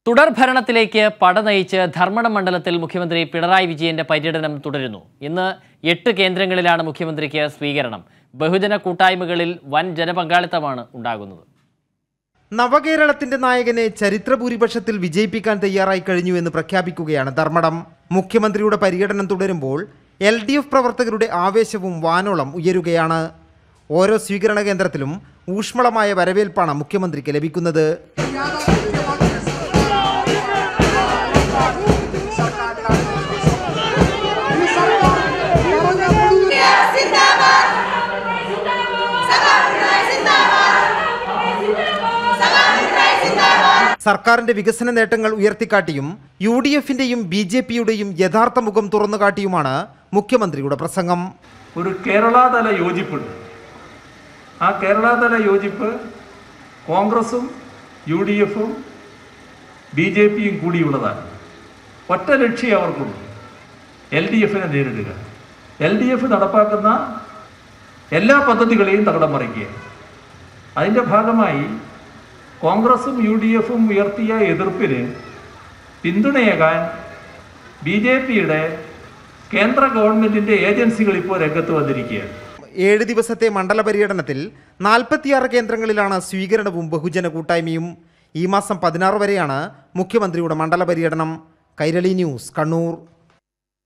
തുടർ ഭരണത്തിലേക്ക് പടനയിച്ച് ധർമ്മടം മണ്ഡലത്തിൽ മുഖ്യമന്ത്രി പിണറായി വിജയന്റെ പര്യടനം തുടരുന്നു ഇന്ന് എട്ട് കേന്ദ്രങ്ങളിലാണ് മുഖ്യമന്ത്രിക്ക് സ്വീകരണം ബഹുജന കൂട്ടായ്മകളിൽ വൻ ജനപങ്കാളിത്തമാണ് ഉണ്ടാകുന്നത് നവകേരളത്തിന്റെ നായകനെ ചരിത്രഭൂരിപക്ഷത്തിൽ വിജയിപ്പിക്കാൻ തയ്യാറായി കഴിഞ്ഞു എന്ന് പ്രഖ്യാപിക്കുകയാണ് ധർമ്മടം മുഖ്യമന്ത്രിയുടെ പര്യടനം തുടരുമ്പോൾ എൽ ഡി എഫ് പ്രവർത്തകരുടെ ആവേശവും വാനോളം ഉയരുകയാണ് ഓരോ സ്വീകരണ കേന്ദ്രത്തിലും ഊഷ്മളമായ വരവേൽപ്പാണ് മുഖ്യമന്ത്രിക്ക് ലഭിക്കുന്നത് സർക്കാരിന്റെ വികസന നേട്ടങ്ങൾ ഉയർത്തിക്കാട്ടിയും യു ഡി എഫിന്റെയും ബി ജെ പിയുടെയും യഥാർത്ഥ മുഖം തുറന്നുകാട്ടിയുമാണ് മുഖ്യമന്ത്രിയുടെ പ്രസംഗം ഒരു കേരളാതല യോജിപ്പുണ്ട് ആ കേരളാതല യോജിപ്പ് കോൺഗ്രസും യു ഡി എഫും ബി ജെ പിയും കൂടിയുള്ളതാണ് ഒറ്റ ലക്ഷ്യം അവർക്കുണ്ട് എൽ ഡി എഫിനെ നേരിടുക എൽ ഡി എഫ് നടപ്പാക്കുന്ന എല്ലാ പദ്ധതികളെയും തകിടം മറിക്കുക അതിൻ്റെ ഭാഗമായി കോൺഗ്രസും യു ഡി എഫും ഉയർത്തിയ എതിർപ്പിന് പിന്തുണയേകാൻ ബി ജെ പിയുടെ കേന്ദ്ര ഗവൺമെന്റിന്റെ ഏജൻസികൾ ഇപ്പോൾ രംഗത്ത് വന്നിരിക്കുകയാണ് ഏഴ് ദിവസത്തെ മണ്ഡല പര്യടനത്തിൽ നാൽപ്പത്തിയാറ് കേന്ദ്രങ്ങളിലാണ് സ്വീകരണവും ബഹുജന കൂട്ടായ്മയും ഈ മാസം പതിനാറ് വരെയാണ് മുഖ്യമന്ത്രിയുടെ മണ്ഡല പര്യടനം കൈരളി ന്യൂസ് കണ്ണൂർ